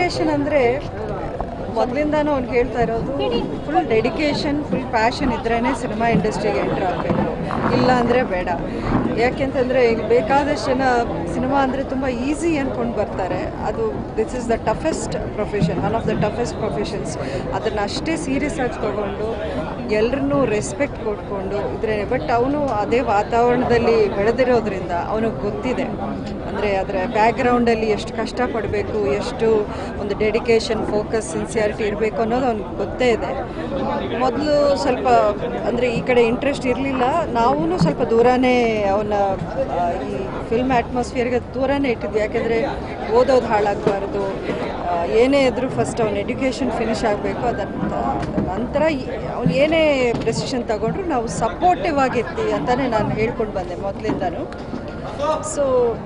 inspiration ಅಂದರೆ ಮೊದಲಿಂದಾನು ಅವ್ನು ಹೇಳ್ತಾ ಇರೋದು ಫುಲ್ ಡೆಡಿಕೇಶನ್ ಫುಲ್ ಪ್ಯಾಷನ್ ಇದ್ರೇ ಸಿನಿಮಾ ಇಂಡಸ್ಟ್ರಿಗೆ ಎಂಟ್ರ್ ಆಗಬೇಕು ಇಲ್ಲ ಅಂದರೆ ಬೇಡ ಯಾಕೆಂತಂದರೆ ಈಗ ಬೇಕಾದಷ್ಟು ಜನ ಸಿನಿಮಾ ಅಂದರೆ ತುಂಬ ಈಸಿ ಅಂದ್ಕೊಂಡು ಬರ್ತಾರೆ ಅದು this is the toughest profession one of the toughest professions ಅದನ್ನು ಅಷ್ಟೇ ಸೀರಿಯಸ್ ಆಗಿ ತೊಗೊಂಡು ಎಲ್ಲರನ್ನೂ ರೆಸ್ಪೆಕ್ಟ್ ಕೊಟ್ಕೊಂಡು ಇದ್ರೆ ಬಟ್ ಅವನು ಅದೇ ವಾತಾವರಣದಲ್ಲಿ ಬೆಳೆದಿರೋದ್ರಿಂದ ಅವನಿಗೆ ಗೊತ್ತಿದೆ ಅಂದರೆ ಅದರ ಬ್ಯಾಕ್ಗ್ರೌಂಡಲ್ಲಿ ಎಷ್ಟು ಕಷ್ಟಪಡಬೇಕು ಎಷ್ಟು ಒಂದು ಡೆಡಿಕೇಶನ್ ಫೋಕಸ್ ಸಿನ್ಸಿಯಾರಿಟಿ ಇರಬೇಕು ಅನ್ನೋದು ಅವ್ನಿಗೆ ಗೊತ್ತೇ ಇದೆ ಮೊದಲು ಸ್ವಲ್ಪ ಅಂದರೆ ಈ ಕಡೆ ಇಂಟ್ರೆಸ್ಟ್ ಇರಲಿಲ್ಲ ನಾವೂ ಸ್ವಲ್ಪ ದೂರನೇ ಅವನ ಆ, ಈ ಫಿಲ್ಮ್ ಅಟ್ಮಾಸ್ಫಿಯರ್ಗೆ ದೂರನೇ ಇಟ್ಟಿದ್ವಿ ಯಾಕೆಂದರೆ ಓದೋದು ಹಾಳಾಗಬಾರ್ದು ಏನೇ ಇದ್ರೂ ಫಸ್ಟ್ ಅವ್ನ ಎಡ್ಯುಕೇಷನ್ ಫಿನಿಷ್ ಆಗಬೇಕು ಅದನ್ನ ನಂತರ ಅವ್ನು ಏನೇ ಡೆಸಿಷನ್ ತಗೊಂಡ್ರು ನಾವು ಸಪೋರ್ಟಿವ್ ಆಗಿರ್ತೀವಿ ಅಂತಲೇ ನಾನು ಹೇಳ್ಕೊಂಡು ಬಂದೆ ಮೊದಲಿಂದನೂ ಸೊ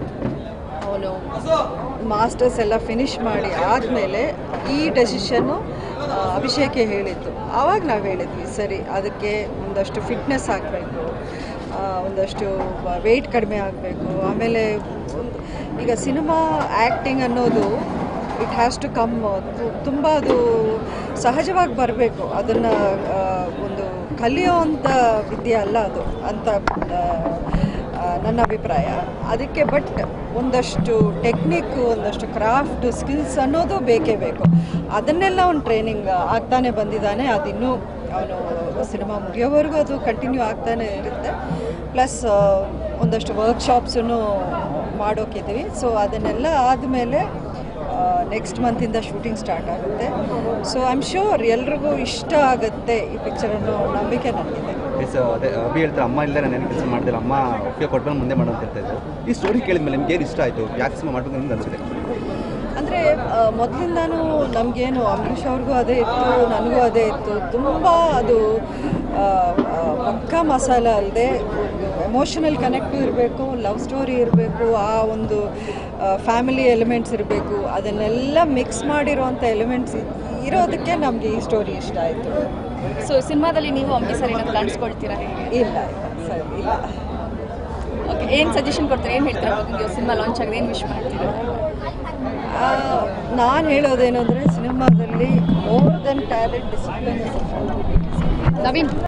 ಅವನು ಮಾಸ್ಟರ್ಸ್ ಎಲ್ಲ ಫಿನಿಷ್ ಮಾಡಿ ಆದಮೇಲೆ ಈ ಡೆಸಿಷನ್ನು ಅಭಿಷೇಕೆ ಹೇಳಿದ್ದು ಆವಾಗ ನಾವು ಹೇಳಿದ್ವಿ ಸರಿ ಅದಕ್ಕೆ ಒಂದಷ್ಟು ಫಿಟ್ನೆಸ್ ಆಗಬೇಕು ಒಂದಷ್ಟು ವೆಯ್ಟ್ ಕಡಿಮೆ ಆಗಬೇಕು ಆಮೇಲೆ ಒಂದು- ಈಗ ಸಿನಿಮಾ ಆ್ಯಕ್ಟಿಂಗ್ ಅನ್ನೋದು ಇಟ್ ಹ್ಯಾಸ್ ಟು ಕಮ್ ತುಂಬ ಅದು ಸಹಜವಾಗಿ ಬರಬೇಕು ಅದನ್ನು ಒಂದು ಕಲಿಯೋವಂಥ ವಿದ್ಯೆ ಅಲ್ಲ ಅದು ಅಂತ ಆ, ಆ, ನನ್ನ ಅಭಿಪ್ರಾಯ ಅದಕ್ಕೆ ಬಟ್ ಒಂದಷ್ಟು ಟೆಕ್ನಿಕ್ಕು ಒಂದಷ್ಟು ಕ್ರಾಫ್ಟ್ ಸ್ಕಿಲ್ಸ್ ಅನ್ನೋದು ಬೇಕೇ ಬೇಕು ಅದನ್ನೆಲ್ಲ ಅವ್ನು ಟ್ರೈನಿಂಗ್ ಆಗ್ತಾನೆ ಬಂದಿದ್ದಾನೆ ಅದಿನ್ನೂ ಅವನು ಸಿನಿಮಾ ಮುಗಿಯೋವರೆಗೂ ಅದು ಕಂಟಿನ್ಯೂ ಆಗ್ತಾನೆ ಇರುತ್ತೆ ಪ್ಲಸ್ ಒಂದಷ್ಟು ವರ್ಕ್ಶಾಪ್ಸನ್ನು ಮಾಡೋಕ್ಕಿದ್ದೀವಿ ಸೊ ಅದನ್ನೆಲ್ಲ ಆದಮೇಲೆ ನೆಕ್ಸ್ಟ್ ಮಂತಿಂದ ಶೂಟಿಂಗ್ ಸ್ಟಾರ್ಟ್ ಆಗುತ್ತೆ ಸೊ ಐ ಆಮ್ ಶ್ಯೂರ್ ಎಲ್ರಿಗೂ ಇಷ್ಟ ಆಗುತ್ತೆ ಈ ಪಿಕ್ಚರ್ ಅನ್ನೋ ನಂಬಿಕೆ ನನಗಿದೆ ಎಸ್ ಅದೇ ಅಭಿ ಹೇಳ್ತಾರೆ ಅಮ್ಮ ಇಲ್ಲ ನಾನು ಏನು ಕೆಲಸ ಮಾಡ್ತಿಲ್ಲ ಅಮ್ಮ ಒಪ್ಪಿಗೆ ಕೊಟ್ಕೊಂಡು ಮುಂದೆ ಮಾಡೋ ಅಂತ ಹೇಳ್ತಾ ಇದ್ರು ಈ ಸ್ಟೋರಿ ಕೇಳಿದ್ಮೇಲೆ ನಿಮ್ಗೆ ಏನು ಇಷ್ಟ ಆಯಿತು ಯಾಕೆ ಸಿನಿಮಾ ಮಾಡಬೇಕು ಅಂತ ಅನಿಸಿದೆ ಅಂದರೆ ಮೊದಲಿಂದಾನು ನಮಗೇನು ಅಂಬರೀಷ್ ಅವ್ರಿಗೂ ಅದೇ ಇತ್ತು ನನಗೂ ಅದೇ ಇತ್ತು ತುಂಬ ಅದು ಆ, ಆ, ಪಕ್ಕಾ ಮಸಾಲ ಅಲ್ಲದೆ ಎಮೋಷನಲ್ ಕನೆಕ್ಟು ಇರಬೇಕು ಲವ್ ಸ್ಟೋರಿ ಇರಬೇಕು ಆ ಒಂದು ಫ್ಯಾಮಿಲಿ ಎಲಿಮೆಂಟ್ಸ್ ಇರಬೇಕು ಅದನ್ನೆಲ್ಲ ಮಿಕ್ಸ್ ಮಾಡಿರೋವಂಥ ಎಲಿಮೆಂಟ್ಸ್ ಇರೋದಕ್ಕೆ ನಮಗೆ ಈ ಸ್ಟೋರಿ ಇಷ್ಟ ಆಯಿತು ಸೊ ಸಿನಿಮಾದಲ್ಲಿ ನೀವು ಅಂಬಿ ಸರ್ ಏನಾದ್ರು ಕಾಣಿಸ್ಕೊಳ್ತೀರಾ ಹೇಗೆ ಇಲ್ಲ ಇಲ್ಲ ಸರಿ ಇಲ್ಲ ಓಕೆ ಏನು ಸಜೆಷನ್ ಕೊಡ್ತೀರಾ ಏನು ಹೇಳ್ತೀರಾ ಮಗನಿಗೆ ಸಿನಿಮಾ ಲಾಂಚ್ ಆಗಿದೆ ಏನು ವಿಶ್ ಮಾಡ್ತೀರಾ ನಾನು ಹೇಳೋದೇನು ಅಂದರೆ ಸಿನಿಮಾದಲ್ಲಿ more than talent discipline Naveen